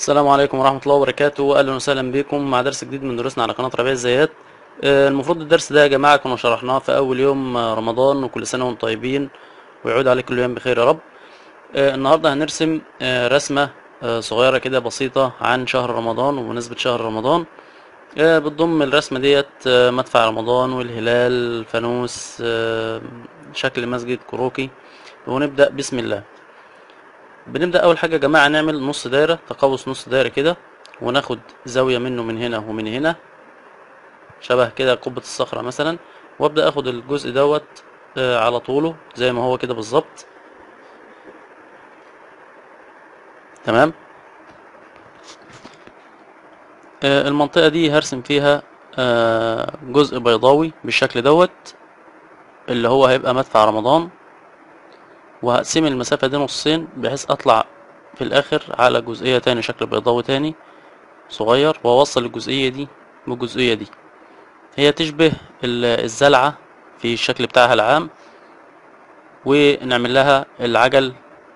السلام عليكم ورحمة الله وبركاته أهلا وسهلا بكم مع درس جديد من دروسنا على قناة ربيع الزيات آه، المفروض الدرس ده يا جماعة كنا شرحناه في أول يوم آه، رمضان وكل سنة وانتم طيبين ويعود عليكم الأيام بخير يا رب آه، النهاردة هنرسم آه، رسمة آه، صغيرة كده بسيطة عن شهر رمضان وبمناسبة شهر رمضان آه، بتضم الرسمة ديت آه، مدفع رمضان والهلال فانوس آه، شكل مسجد كروكي ونبدأ بسم الله بنبدأ أول حاجة يا جماعة نعمل نص دايرة تقوس نص دايرة كده وناخد زاوية منه من هنا ومن هنا شبه كده قبة الصخرة مثلا وابدأ اخد الجزء دوت آه، على طوله زي ما هو كده بالظبط تمام آه، المنطقة دي هرسم فيها آه، جزء بيضاوي بالشكل دوت اللي هو هيبقى مدفع رمضان وهقسم المسافة دي نصين بحيث اطلع في الاخر على جزئية تاني شكل بيضاوي تاني صغير واوصل الجزئية دي بالجزئية دي هي تشبه ال- الزلعة في الشكل بتاعها العام ونعمل لها العجل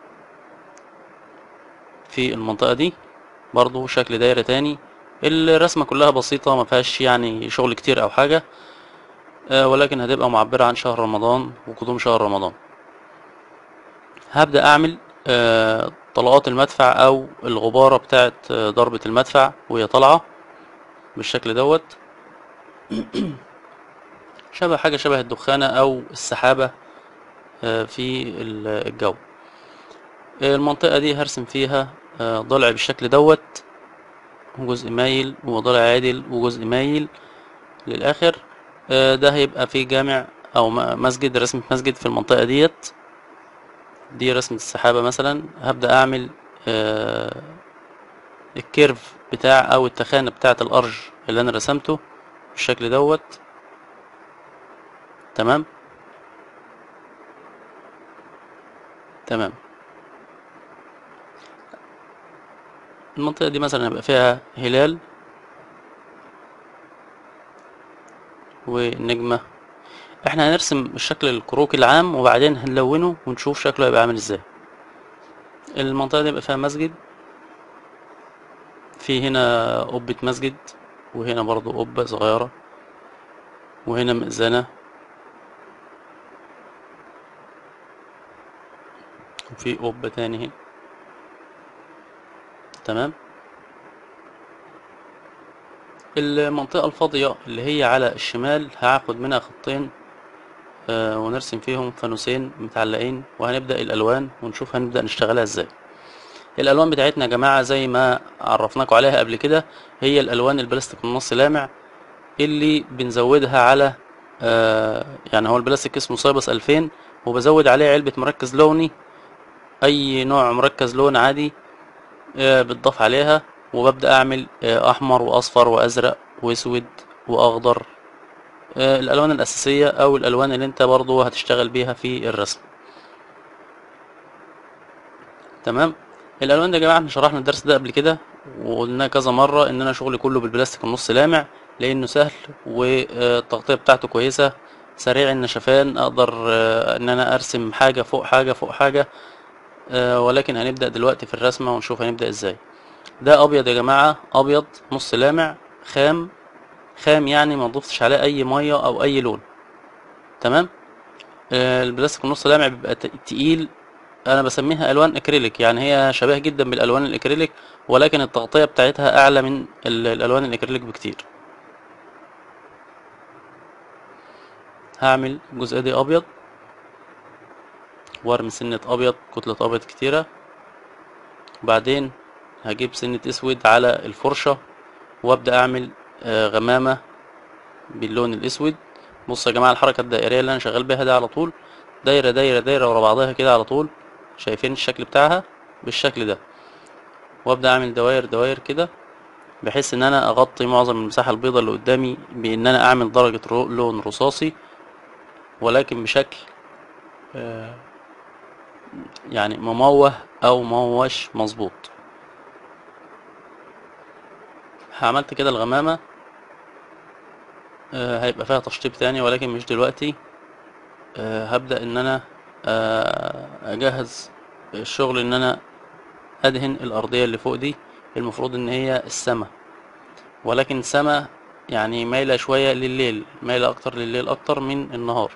في المنطقة دي برضو شكل دايرة تاني الرسمة كلها بسيطة ما فيهاش يعني شغل كتير او حاجة آه، ولكن هتبقى معبرة عن شهر رمضان وقدوم شهر رمضان هبدأ أعمل آه، طلقات المدفع أو الغبارة بتاعت آه، ضربة المدفع وهي طالعة بالشكل دوت شبه حاجة شبه الدخانة أو السحابة آه، في ال- الجو آه، المنطقة دي هرسم فيها آه، ضلع بالشكل دوت وجزء مايل وضلع عادل وجزء مايل للآخر آه، ده هيبقى فيه جامع أو م- مسجد رسمة مسجد في المنطقة ديت دي رسمة السحابة مثلا هبدأ أعمل آه، الكيرف بتاع أو التخانة بتاعة الأرج اللي أنا رسمته بالشكل دوت تمام تمام المنطقة دي مثلا هيبقى فيها هلال ونجمة احنا هنرسم الشكل الكروكي العام وبعدين هنلونه ونشوف شكله هيبقى عامل ازاي المنطقة دي يبقى فيها مسجد في هنا قبة مسجد وهنا برضو قبة صغيرة وهنا مئذنة وفي قبة تاني هنا تمام المنطقة الفاضية اللي هي على الشمال هاخد منها خطين آه، ونرسم فيهم فانوسين متعلقين وهنبدأ الألوان ونشوف هنبدأ نشتغلها ازاي الألوان بتاعتنا يا جماعة زي ما عرفناكم عليها قبل كده هي الألوان البلاستيك النص لامع اللي بنزودها على آه، يعني هو البلاستيك اسمه سايبس 2000 وبزود عليه علبة مركز لوني أي نوع مركز لون عادي آه، بتضاف عليها وببدأ أعمل آه، أحمر وأصفر وأزرق وأسود وأخضر آه، الألوان الأساسية أو الألوان اللي أنت برضو هتشتغل بيها في الرسم تمام الألوان دي يا جماعة احنا شرحنا الدرس ده قبل كده وقلنا كذا مرة إن أنا شغلي كله بالبلاستيك النص لامع لأنه سهل والتغطية بتاعته كويسة سريع النشفان أقدر آه، إن أنا أرسم حاجة فوق حاجة فوق حاجة آه، ولكن هنبدأ دلوقتي في الرسمة ونشوف هنبدأ ازاي ده ابيض يا جماعة ابيض نص لامع خام خام يعني ما ضفتش عليه اي مية او اي لون تمام آه، البلاستيك النص لامع بيبقى ت- تقيل انا بسميها الوان اكريليك يعني هي شبيه جدا بالالوان الاكريليك ولكن التغطية بتاعتها اعلى من ال- الالوان الاكريليك بكتير هعمل الجزئية دي ابيض وارمي سنة ابيض كتلة ابيض كتيرة وبعدين هجيب سنة اسود على الفرشة وابدأ اعمل آه، غمامة باللون الاسود بصوا يا جماعة الحركة الدائرية اللي انا شغال بيها دي على طول دايرة دايرة دايرة ورا بعضها كده على طول شايفين الشكل بتاعها بالشكل ده وابدأ اعمل دواير دواير كده بحيث ان انا اغطي معظم المساحة البيضاء اللي قدامي بان انا اعمل درجة رو- لون رصاصي ولكن بشكل آه، يعني مموه او موش مظبوط عملت كده الغمامة آه، هيبقى فيها تشطيب تاني ولكن مش دلوقتي آه، هبدأ ان انا آه، اجهز الشغل ان انا ادهن الارضية اللي فوق دي المفروض ان هي السما ولكن السما يعني مايلة شوية لليل مايلة اكتر لليل اكتر من النهار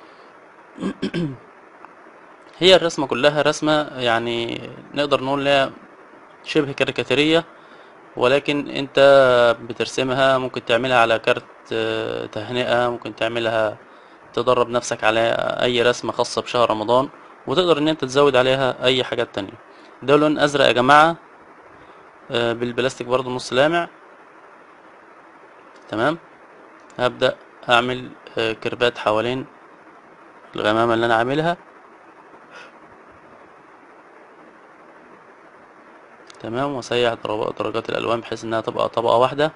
هي الرسمة كلها رسمة يعني نقدر نقول لها شبه كاريكاتيرية ولكن انت بترسمها ممكن تعملها على كارت آه، تهنئة ممكن تعملها تدرب نفسك على اي رسمة خاصة بشهر رمضان وتقدر ان انت تزود عليها اي حاجات تانية ده لون ازرق يا جماعة آه، بالبلاستيك برضو نص لامع تمام هبدأ اعمل آه، كيربات حوالين الغمامة اللي انا عاملها تمام واسيح درجات درجات الالوان بحيث انها تبقى طبقة واحدة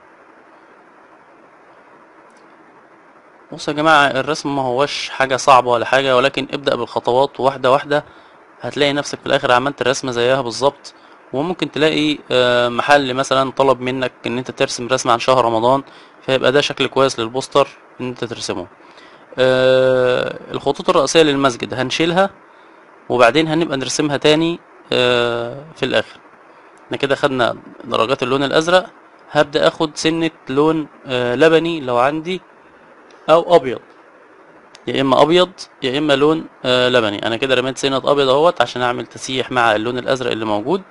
بص يا جماعة الرسم ما هوش حاجة صعبة ولا حاجة ولكن ابدأ بالخطوات واحدة واحدة هتلاقي نفسك في الاخر عملت الرسمة زيها بالظبط وممكن تلاقي آه، محل مثلا طلب منك ان انت ترسم رسمة عن شهر رمضان فيبقى ده شكل كويس للبوستر ان انت ترسمه آه، الخطوط الرئيسية للمسجد هنشيلها وبعدين هنبقى نرسمها تاني آه، في الاخر احنا كده خدنا درجات اللون الازرق هبدأ اخد سنة لون آه، لبني لو عندي او ابيض يا اما ابيض يا اما لون آه، لبني انا كده رميت سنة ابيض اهوت عشان اعمل تسيح مع اللون الازرق اللي موجود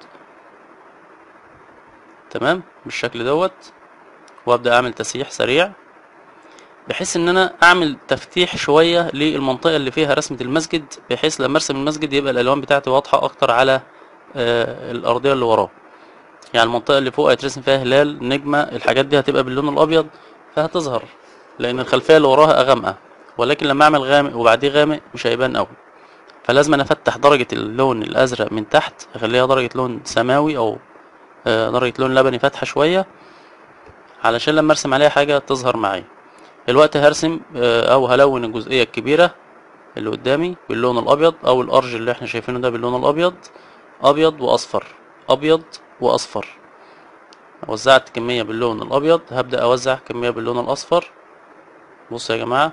تمام بالشكل دوت وابدأ اعمل تسيح سريع بحيث ان انا اعمل تفتيح شوية للمنطقة اللي فيها رسمة المسجد بحيث لما ارسم المسجد يبقى الالوان بتاعتي واضحة اكتر على آه، الارضية اللي وراه يعني المنطقة اللي فوق هيترسم فيها هلال نجمة الحاجات دي هتبقى باللون الابيض فهتظهر لان الخلفية اللي وراها غامقة ولكن لما اعمل غامق وبعديه غامق مش هيبان قوي فلازم أنا افتح درجة اللون الازرق من تحت اخليها درجة لون سماوي او آه، درجة لون لبني فاتحة شوية علشان لما ارسم عليها حاجة تظهر معايا الوقت هرسم آه، او هلون الجزئية الكبيرة اللي قدامي باللون الابيض او الارج اللي احنا شايفينه ده باللون الابيض ابيض واصفر ابيض واصفر وزعت كمية باللون الابيض هبدأ اوزع كمية باللون الاصفر بصوا يا جماعة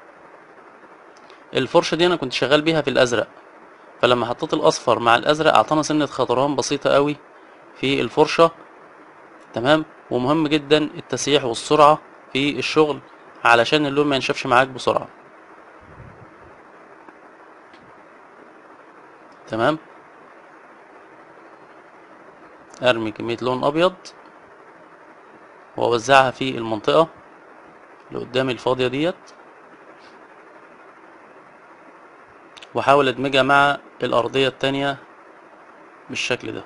الفرشة دي انا كنت شغال بيها في الازرق فلما حطيت الاصفر مع الازرق اعطانا سنة خضران بسيطة قوي في الفرشة تمام ومهم جدا التسييح والسرعة في الشغل علشان اللون ما ينشفش معاك بسرعة تمام ارمي كمية لون ابيض واوزعها في المنطقة اللي قدامي الفاضية ديت واحاول ادمجها مع الارضية التانية بالشكل ده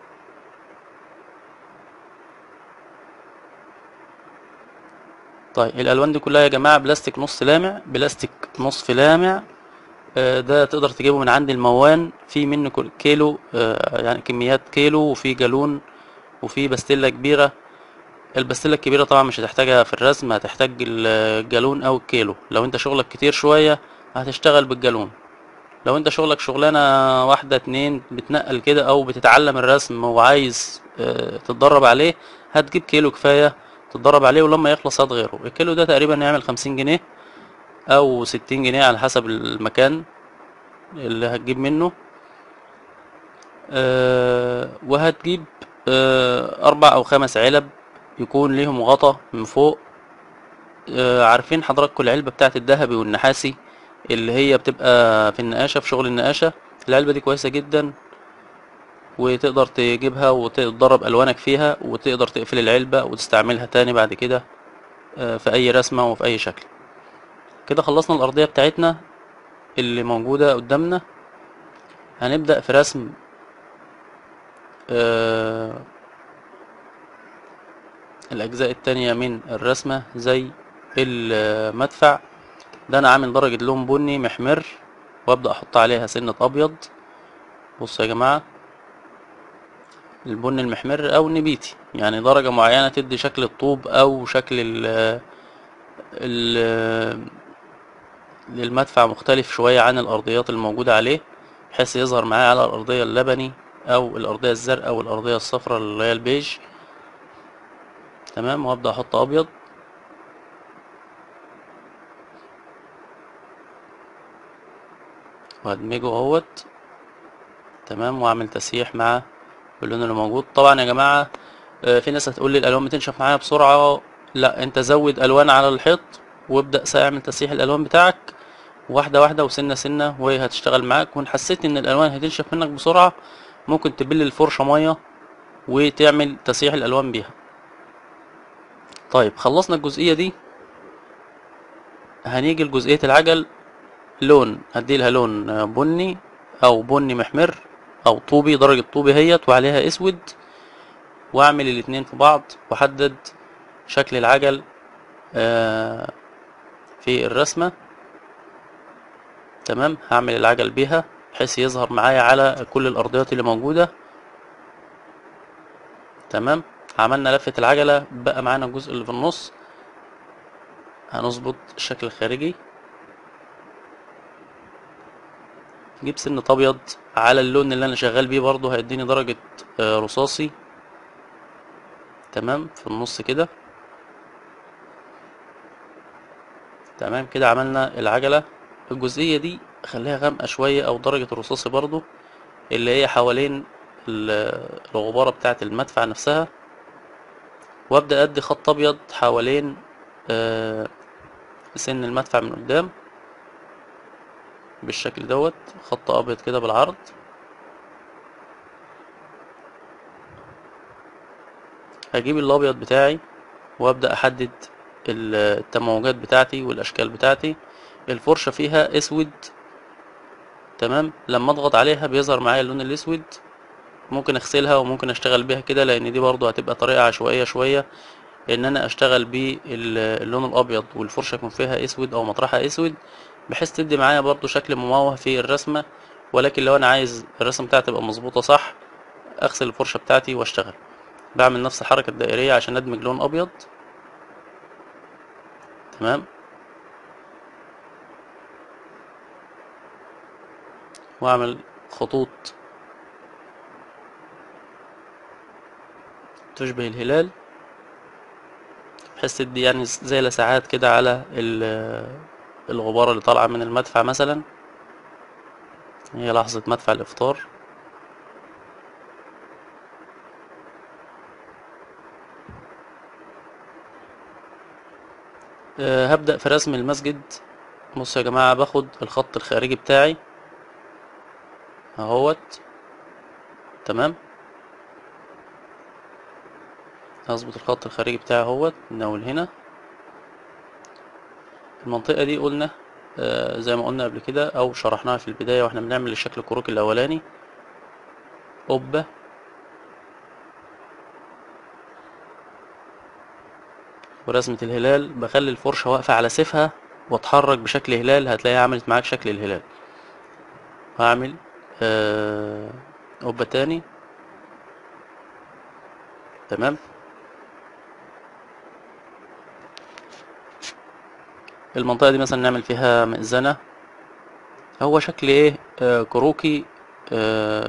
طيب الالوان دي كلها يا جماعة بلاستيك نص لامع بلاستيك نصف لامع آه، ده تقدر تجيبه من عند الموان في منه كل- كيلو آه، يعني كميات كيلو وفي جالون وفي بستلة كبيرة البستلة الكبيرة طبعا مش هتحتاجها في الرسم هتحتاج الجالون او الكيلو لو انت شغلك كتير شوية هتشتغل بالجالون لو انت شغلك شغلانة واحدة اتنين بتنقل كده او بتتعلم الرسم وعايز آه، تتدرب عليه هتجيب كيلو كفاية تتدرب عليه ولما يخلص هات غيره الكيلو ده تقريبا يعمل خمسين جنيه او ستين جنيه على حسب المكان اللي هتجيب منه آه، وهتجيب آه، اربع او خمس علب يكون ليهم غطا من فوق آه، عارفين حضراتكم العلبة بتاعت الذهبي والنحاسي اللي هي بتبقى في النقاشة في شغل النقاشة العلبة دي كويسة جدا وتقدر تجيبها وتدرب ألوانك فيها وتقدر تقفل العلبة وتستعملها تاني بعد كده آه، في أي رسمة وفي أي شكل كده خلصنا الأرضية بتاعتنا اللي موجودة قدامنا هنبدأ في رسم آه، الأجزاء التانية من الرسمة زي المدفع ده أنا عامل درجة لون بني محمر وأبدأ أحط عليها سنة أبيض بصوا يا جماعة البني المحمر أو النبيتي يعني درجة معينة تدي شكل الطوب أو شكل ال ال للمدفع مختلف شوية عن الأرضيات الموجودة عليه بحيث يظهر معايا على الأرضية اللبني أو الأرضية الزرقاء أو الأرضية الصفراء اللي هي البيج تمام وأبدأ أحط أبيض وأدمجه اهوت تمام وأعمل تسييح مع باللون اللي موجود طبعا يا جماعة آه، في ناس هتقول لي الالوان بتنشف معايا بسرعة لا انت زود الوان على الحيط وابدأ اعمل تسيح الالوان بتاعك واحدة واحدة وسنة سنة وهي هتشتغل معاك وان حسيت ان الالوان هتنشف منك بسرعة ممكن تبل الفرشة مية وتعمل تسيح الالوان بيها طيب خلصنا الجزئية دي هنيجي لجزئية العجل لون هديلها لون بني او بني محمر او طوبي درجة طوبي هيت وعليها اسود واعمل الاتنين في بعض واحدد شكل العجل آه، في الرسمة تمام هعمل العجل بيها بحيث يظهر معايا على كل الارضيات اللي موجودة تمام عملنا لفة العجلة بقى معانا الجزء اللي في النص هنظبط الشكل الخارجي جيب سن ابيض على اللون اللي انا شغال بيه برضو هيديني درجة آه، رصاصي تمام في النص كده تمام كده عملنا العجلة الجزئية دي خليها غامقة شوية او درجة الرصاصي برضو اللي هي حوالين ال- الغبارة بتاعة المدفع نفسها وابدأ ادي خط ابيض حوالين آه، سن المدفع من قدام بالشكل دوت خط ابيض كده بالعرض هجيب الابيض بتاعي وابدا احدد ال- التموجات بتاعتي والاشكال بتاعتي الفرشه فيها اسود تمام لما اضغط عليها بيظهر معايا اللون الاسود ممكن اغسلها وممكن اشتغل بيها كده لان دي برضو هتبقى طريقه عشوائيه شويه ان انا اشتغل باللون الابيض والفرشه يكون فيها اسود او مطرحها اسود بحيث تدي معايا برضو شكل مموه في الرسمه ولكن لو انا عايز الرسمه بتاعتي تبقى مظبوطه صح اغسل الفرشه بتاعتي واشتغل بعمل نفس الحركه الدائريه عشان ادمج لون ابيض تمام واعمل خطوط تشبه الهلال بحيث تدي يعني زي لسعات كده على ال- الغبارة اللي طالعة من المدفع مثلا هي لحظة مدفع الإفطار أه هبدأ في رسم المسجد بصوا يا جماعة باخد الخط الخارجي بتاعي اهوت تمام هظبط الخط الخارجي بتاعي اهوت من اول هنا المنطقة دي قلنا آه، زي ما قلنا قبل كده او شرحناها في البداية واحنا بنعمل الشكل الكروكي الاولاني قبة ورسمة الهلال بخلي الفرشة واقفة على سيفها واتحرك بشكل هلال هتلاقيها عملت معاك شكل الهلال هعمل آه، قبة تاني تمام المنطقة دي مثلا نعمل فيها مئذنة هو شكل ايه آه كروكي آه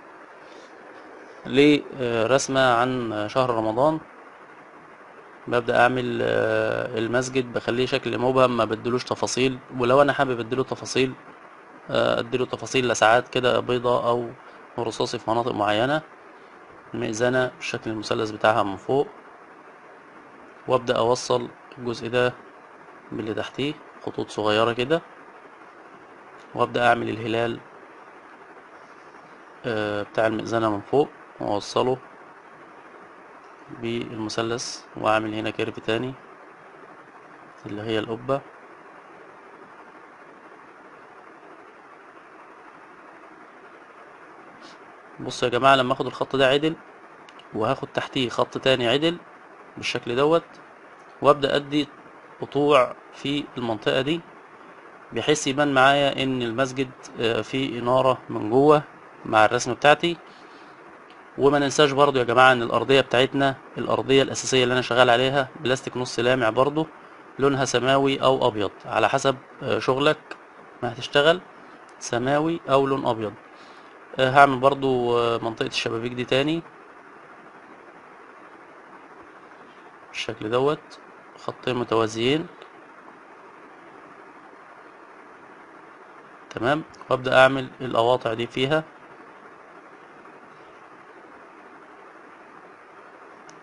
لرسمة عن شهر رمضان ببدأ أعمل آه المسجد بخليه شكل مبهم ما بدلوش تفاصيل ولو أنا حابب أديله تفاصيل آه أديله تفاصيل لساعات كده بيضة أو رصاصي في مناطق معينة المئذنة الشكل المثلث بتاعها من فوق وأبدأ أوصل الجزء ده باللي تحتيه خطوط صغيرة كده وابدأ اعمل الهلال آه، بتاع المئذنة من فوق واوصله بالمثلث واعمل هنا كيرف تاني اللي هي القبة بصوا يا جماعة لما اخد الخط ده عدل وهاخد تحتيه خط تاني عدل بالشكل دوت وابدأ ادي قطوع في المنطقة دي بحيث يبان معايا ان المسجد آه، فيه انارة من جوه مع الرسمة بتاعتي وما ننساش برضو يا جماعة ان الارضية بتاعتنا الارضية الاساسية اللي انا شغال عليها بلاستيك نص لامع برضو لونها سماوي او ابيض على حسب آه، شغلك ما هتشتغل سماوي او لون ابيض آه، هعمل برضو آه، منطقة الشبابيك دي تاني بالشكل دوت خطين متوازيين تمام وابدا اعمل القواطع دي فيها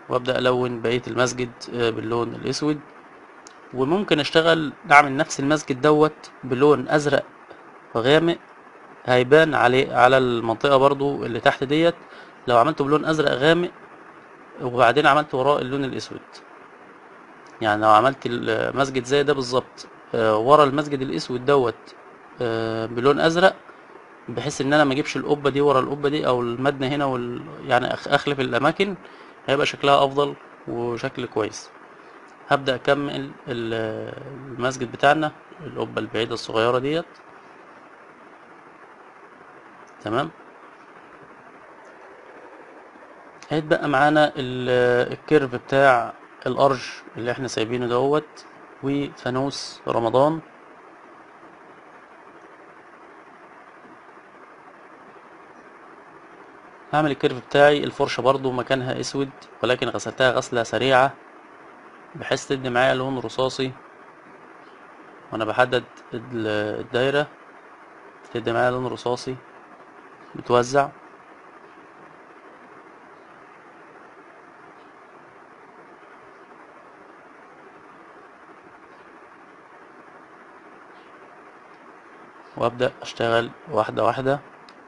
وابدأ الون بقية المسجد آه، باللون الاسود وممكن اشتغل اعمل نفس المسجد دوت بلون ازرق غامق هيبان عليه على المنطقة برضو اللي تحت ديت لو عملته بلون ازرق غامق وبعدين عملت وراه اللون الاسود يعني لو عملت المسجد زي ده بالظبط آه، ورا المسجد الاسود دوت آه، بلون ازرق بحيث ان انا ما اجيبش القبه دي ورا القبه دي او المبنى هنا وال... يعني أخ- اخلف الاماكن هيبقى شكلها افضل وشكل كويس هبدا اكمل ال- المسجد بتاعنا القبه البعيده الصغيره ديت تمام هيتبقى معانا ال- الكيرف بتاع الارج اللي احنا سايبينه دوت وفانوس رمضان هعمل الكيرف بتاعي الفرشة برضو مكانها اسود ولكن غسلتها غسلة سريعة بحيث تدي معايا لون رصاصي وانا بحدد ال- الدايرة تدي معايا لون رصاصي بتوزع وابدأ اشتغل واحدة واحدة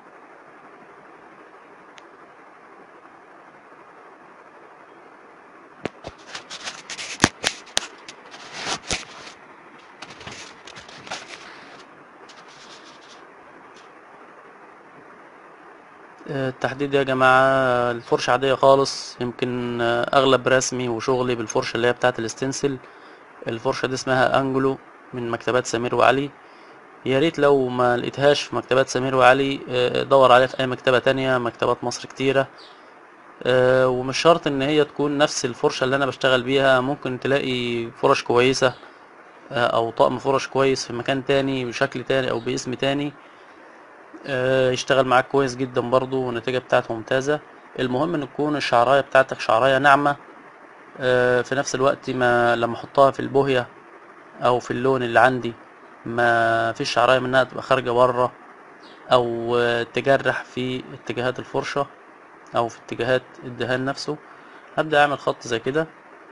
آه، التحديد يا جماعة الفرشة عادية خالص يمكن آه، أغلب رسمي وشغلي بالفرشة اللي هي بتاعة الاستنسل الفرشة دي اسمها أنجلو من مكتبات سمير وعلي يا ريت لو ما لقيتهاش في مكتبات سمير وعلي آه، دور عليها في أي مكتبة تانية مكتبات مصر كتيرة آه، ومش شرط إن هي تكون نفس الفرشة اللي أنا بشتغل بيها ممكن تلاقي فرش كويسة آه، أو طقم فرش كويس في مكان تاني بشكل تاني أو باسم تاني آه، يشتغل معاك كويس جدا برضو والنتيجة بتاعته ممتازة المهم ان تكون الشعراية بتاعتك شعراية ناعمة آه، في نفس الوقت ما لما احطها في البوهية او في اللون اللي عندي ما فيش شعراية منها تبقى خارجة بره او آه، تجرح في اتجاهات الفرشة او في اتجاهات الدهان نفسه هبدأ اعمل خط زي كده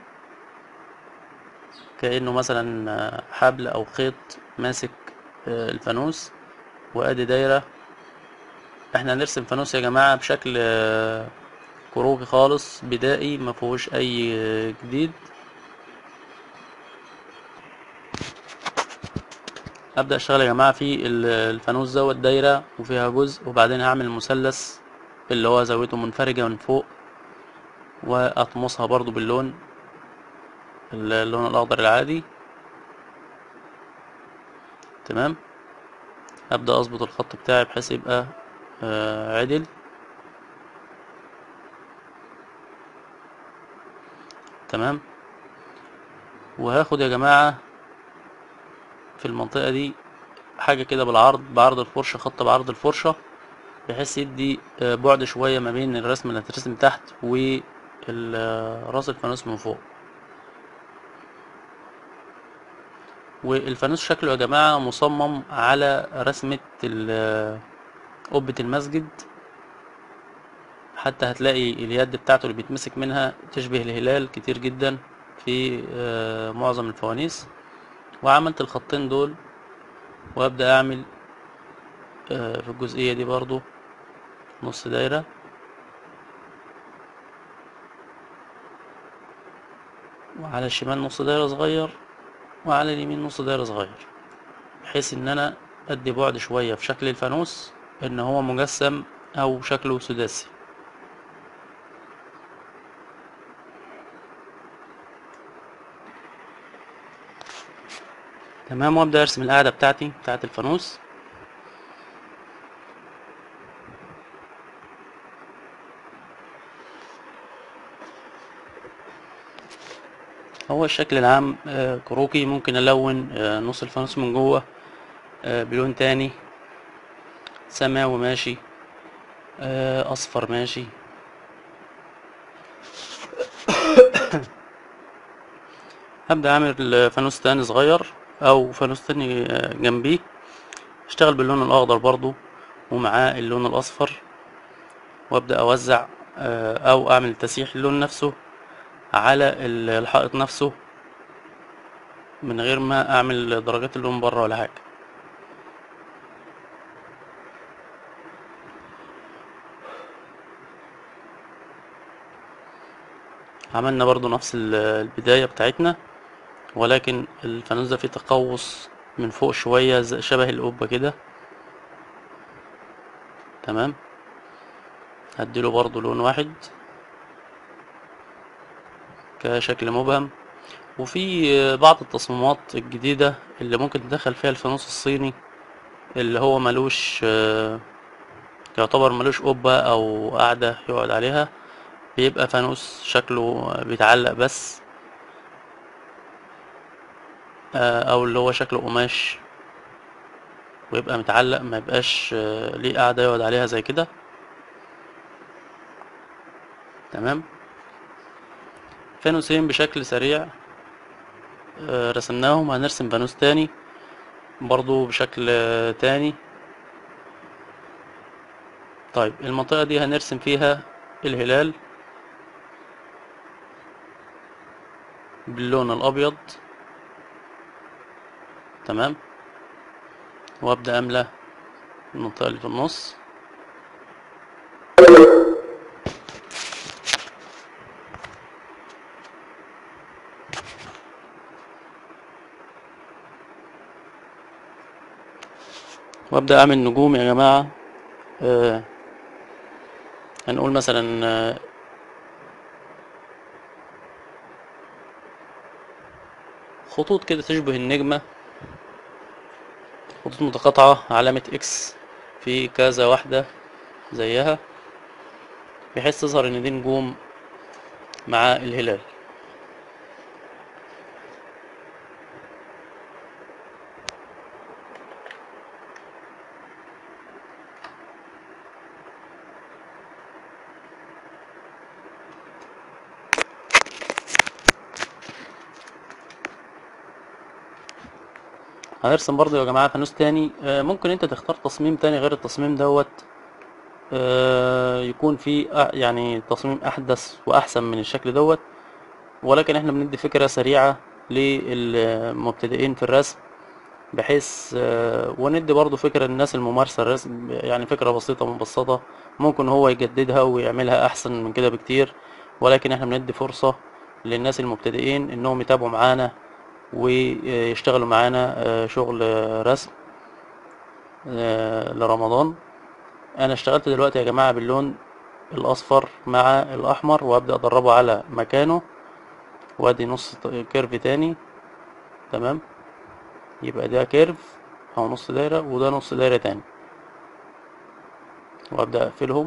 كأنه مثلا آه، حبل او خيط ماسك آه، الفانوس وادي دايرة احنا هنرسم فانوس يا جماعة بشكل آه، كروكي خالص بدائي ما فيهوش اي آه، جديد ابدا اشتغل يا جماعة في ال- الفانوس دوت دايرة وفيها جزء وبعدين هعمل مثلث اللي هو زاويته منفرجة من فوق واطمسها برضو باللون اللون الاخضر العادي تمام ابدا اظبط الخط بتاعي بحيث يبقى آه، عدل تمام وهاخد يا جماعة في المنطقة دي حاجة كده بالعرض بعرض الفرشة خط بعرض الفرشة بحيث يدي آه، بعد شوية ما بين الرسم اللي هترسم تحت وراس الفانوس من فوق والفانوس شكله يا جماعة مصمم على رسمة ال- قبة المسجد حتى هتلاقي اليد بتاعته اللي بيتمسك منها تشبه الهلال كتير جدا في آه، معظم الفوانيس وعملت الخطين دول وابدأ اعمل آه، في الجزئية دي برضو نص دايرة وعلى الشمال نص دايرة صغير وعلى اليمين نص دايرة صغير بحيث ان انا ادي بعد شوية في شكل الفانوس ان هو مجسم او شكله سداسي تمام وابدا ارسم القاعدة بتاعتي بتاعت الفانوس هو الشكل العام آه، كروكي ممكن الون آه، نص الفانوس من جوه آه، بلون تاني سماوي ماشي آه، اصفر ماشي هبدأ اعمل فانوس تاني صغير او فانوس تاني آه، جنبيه اشتغل باللون الاخضر برضو ومعاه اللون الاصفر وابدأ اوزع آه، او اعمل تسيح اللون نفسه على ال- الحائط نفسه من غير ما اعمل درجات اللون بره ولا حاجه عملنا برضو نفس ال- البداية بتاعتنا ولكن الفانوس ده فيه تقوس من فوق شوية زي- شبه القبة كده تمام هديله برضو لون واحد كشكل مبهم وفي بعض التصميمات الجديدة اللي ممكن تدخل فيها الفانوس الصيني اللي هو ملوش آه، يعتبر ملوش قبة أو قاعدة يقعد عليها بيبقى فانوس شكله بيتعلق بس آه، أو اللي هو شكله قماش ويبقى متعلق ما يبقاش آه، ليه قاعدة يقعد عليها زي كده تمام فانوسين بشكل سريع آه، رسمناهم هنرسم فانوس تاني برضو بشكل آه، تاني طيب المنطقة دي هنرسم فيها الهلال باللون الأبيض تمام وأبدأ أملى المنطقة اللي في النص وأبدأ أعمل نجوم يا جماعة آه هنقول مثلا آه، خطوط كده تشبه النجمة خطوط متقاطعة علامة اكس في كذا واحدة زيها بحيث تظهر ان دي نجوم مع الهلال هنرسم برضو يا جماعة فانوس تاني آه، ممكن انت تختار تصميم تاني غير التصميم دوت آه، يكون فيه أ- يعني تصميم احدث واحسن من الشكل دوت ولكن احنا بندي فكرة سريعة للمبتدئين في الرسم بحيث آه، وندي برضو فكرة للناس الممارسة الرسم يعني فكرة بسيطة مبسطة ممكن هو يجددها ويعملها أحسن من كده بكتير ولكن احنا بندي فرصة للناس المبتدئين إنهم يتابعوا معانا ويشتغلوا معانا آه، شغل آه، رسم آه، لرمضان أنا اشتغلت دلوقتي يا جماعة باللون الأصفر مع الأحمر وأبدأ أدربه على مكانه وأدي نص كيرف تاني تمام يبقى ده كيرف او نص دايرة وده نص دايرة تاني وابدأ اقفلهم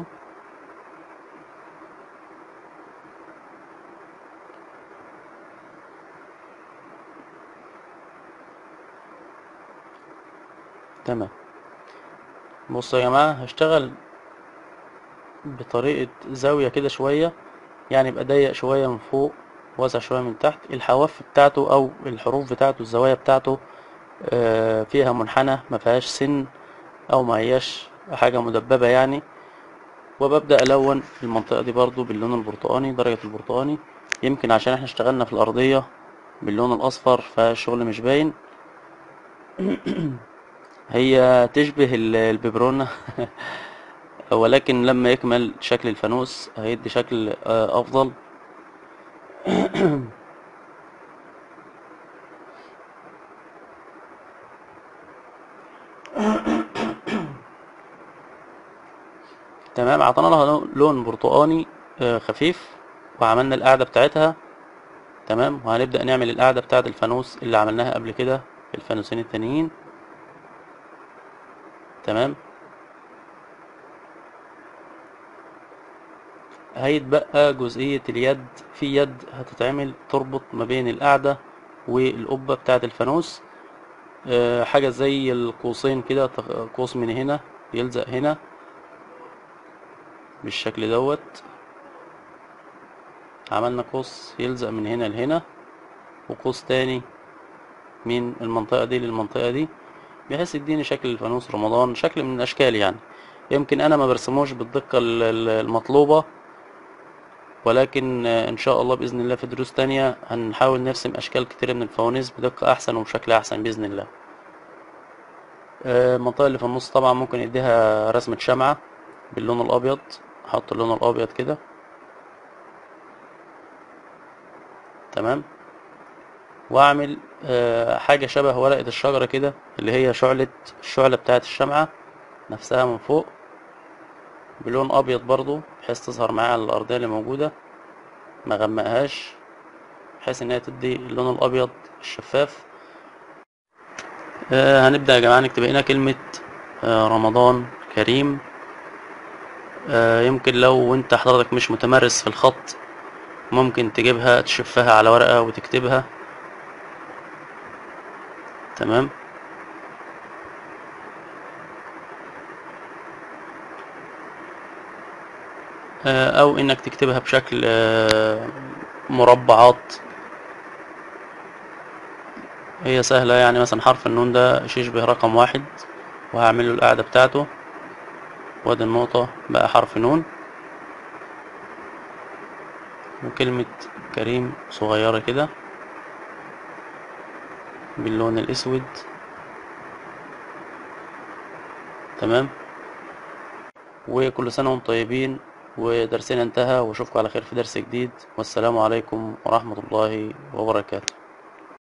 تمام بصوا يا جماعة هشتغل بطريقة زاوية كده شوية يعني يبقى ضيق شوية من فوق واسع شوية من تحت الحواف بتاعته او الحروف بتاعته الزوايا بتاعته آه، فيها منحنى ما فيهاش سن او ما هياش حاجة مدببة يعني وببدأ ألون المنطقة دي برضو باللون البرتقاني درجة البرتقاني يمكن عشان احنا اشتغلنا في الأرضية باللون الأصفر فالشغل مش باين هي تشبه ال- الببرونة ولكن لما يكمل شكل الفانوس هيدي شكل آه، أفضل تمام عطينا لها لون لون برتقاني آه، خفيف وعملنا القاعدة بتاعتها تمام وهنبدأ نعمل القاعدة بتاعة الفانوس اللي عملناها قبل كده في الفانوسين التانيين تمام هيتبقى جزئية اليد في يد هتتعمل تربط ما بين القاعدة والقبة بتاعة الفانوس آه، حاجة زي القوسين كده تخ- قوس من هنا يلزق هنا بالشكل دوت عملنا قوس يلزق من هنا لهنا وقوس تاني من المنطقة دي للمنطقة دي بحيث يديني شكل الفانوس رمضان شكل من الأشكال يعني يمكن أنا ما برسموش بالدقة ال- ال- المطلوبة ولكن آه، ان شاء الله باذن الله في دروس تانية هنحاول نرسم اشكال كتير من الفوانيس بدقة احسن وبشكل احسن باذن الله آه، المنطقة اللي في النص طبعا ممكن نديها رسمة شمعة باللون الابيض احط اللون الابيض كده تمام واعمل آه، حاجة شبه ورقة الشجرة كده اللي هي شعلة الشعلة بتاعة الشمعة نفسها من فوق بلون ابيض برضو بحيث تظهر معايا على الارضية اللي موجودة ما غمقهاش بحيث انها تدي اللون الابيض الشفاف آه هنبدأ يا جماعة نكتب هنا كلمة آه رمضان كريم آه يمكن لو انت حضرتك مش متمرس في الخط ممكن تجيبها تشفها على ورقة وتكتبها تمام آه، او انك تكتبها بشكل آه، مربعات هي سهلة يعني مثلا حرف النون ده يشبه رقم واحد وهعمل له القاعدة بتاعته وادي النقطة بقى حرف نون وكلمة كريم صغيرة كده باللون الاسود تمام وكل سنة وانتم طيبين ودرسنا انتهى واشوفكم على خير في درس جديد والسلام عليكم ورحمة الله وبركاته